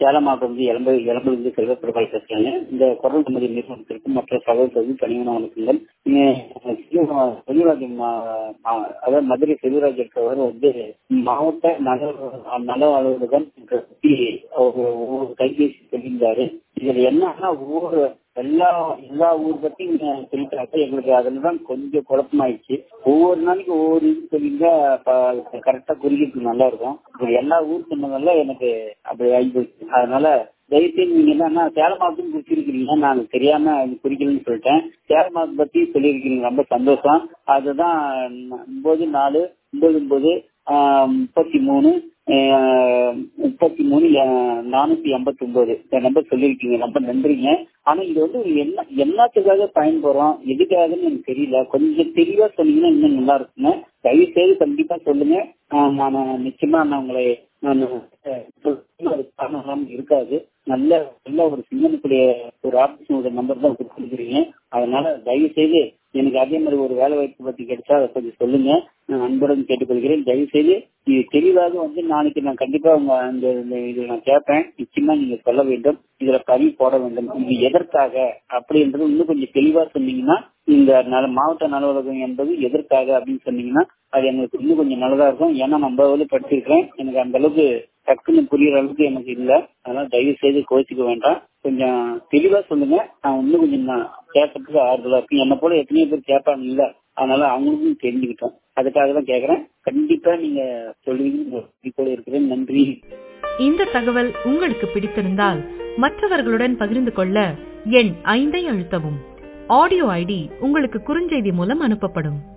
சேலம் மாவட்டம் வந்து எலம்பு எலம்பிலிருந்து செல்வப்பிரபால் பேசுறாங்க இந்த குரல் நமது நிறுவனத்திற்கும் மற்ற சகோதரர்களுக்கும் பணியான வணக்கங்கள் செல்வராஜ் அதாவது மதுரை செல்வராஜ் என்பவர் வந்து மாவட்ட நல நல அலுவலகம் பற்றி ஒவ்வொரு கைபேசி சொல்லியிருந்தாரு இதுல என்னன்னா ஒவ்வொரு எல்லா எல்லா ஊர் பத்தியும் சொல்லிட்டாங்க எங்களுக்கு அதுல தான் கொஞ்சம் குழப்பமாயிடுச்சு ஒவ்வொரு நாளைக்கு ஒவ்வொரு இது சொல்லியிருந்தா கரெக்டா குறிக்கிறதுக்கு நல்லா இருக்கும் எல்லா ஊர் சொன்னதால எனக்கு அப்படி ஆகி போச்சு அதனால தயவுசெய்து நீங்க என்னன்னா சேலமாவுக்கும் குறிச்சிருக்கிறீங்க நான் தெரியாம குறிக்கலன்னு சொல்லிட்டேன் சேலமாவுக்கு பத்தி சொல்லியிருக்கிறீங்க ரொம்ப சந்தோஷம் அதுதான் ஒன்பது நாலு ஒன்பது ஒன்பது முப்பத்தி மூணு முப்பத்தி மூணு நானூத்தி எண்பத்தி ஒன்பது இந்த நம்பர் சொல்லியிருக்கீங்க ரொம்ப நன்றிங்க ஆனா இது வந்து என்ன என்னத்துக்காக பயன்படுறோம் எதுக்காகன்னு எனக்கு தெரியல கொஞ்சம் தெளிவா சொன்னீங்கன்னா இன்னும் நல்லா இருக்குங்க தயவு செய்து கண்டிப்பா சொல்லுங்க நான் நிச்சயமா நான் உங்களை நான் இருக்காது நல்ல நல்ல ஒரு சிங்கனுக்குரிய ஒரு ஆபீஸோட நம்பர் தான் கொடுத்துருக்கிறீங்க அதனால தயவு செய்து எனக்கு அதே மாதிரி ஒரு வேலை வாய்ப்பு பத்தி கிடைச்சா அதை கொஞ்சம் சொல்லுங்க நான் அன்புடன் கேட்டுக்கொள்கிறேன் தயவு செய்து இது தெளிவாக வந்து நாளைக்கு நான் கண்டிப்பா உங்க அந்த இது நான் கேட்பேன் நிச்சயமா நீங்க சொல்ல வேண்டும் இதுல பதிவு போட வேண்டும் இது எதற்காக அப்படின்றது இன்னும் கொஞ்சம் தெளிவா சொன்னீங்கன்னா இந்த நல மாவட்ட நலவலகம் என்பது எதற்காக அப்படின்னு சொன்னீங்கன்னா அது எங்களுக்கு இன்னும் கொஞ்சம் நல்லதா இருக்கும் ஏன்னா நம்ம வந்து படிச்சிருக்கேன் எனக்கு அந்த அளவுக்கு டக்குன்னு புரியுற அளவுக்கு எனக்கு இல்ல அதனால தயவு செய்து கோச்சிக்க வேண்டாம் கொஞ்சம் தெளிவா சொல்லுங்க நான் இன்னும் கொஞ்சம் நான் கேட்கறதுக்கு ஆறுதலா இருக்கு என்ன போல எத்தனையோ பேர் கேட்பாங்க இல்ல அதனால அவங்களுக்கும் தெரிஞ்சுக்கிட்டோம் அதுக்காக தான் கேக்குறேன் கண்டிப்பா நீங்க சொல்லுவீங்க போல இருக்கிறேன் நன்றி இந்த தகவல் உங்களுக்கு பிடித்திருந்தால் மற்றவர்களுடன் பகிர்ந்து கொள்ள எண் ஐந்தை அழுத்தவும் ஆடியோ ஐடி உங்களுக்கு குறுஞ்செய்தி மூலம் அனுப்பப்படும்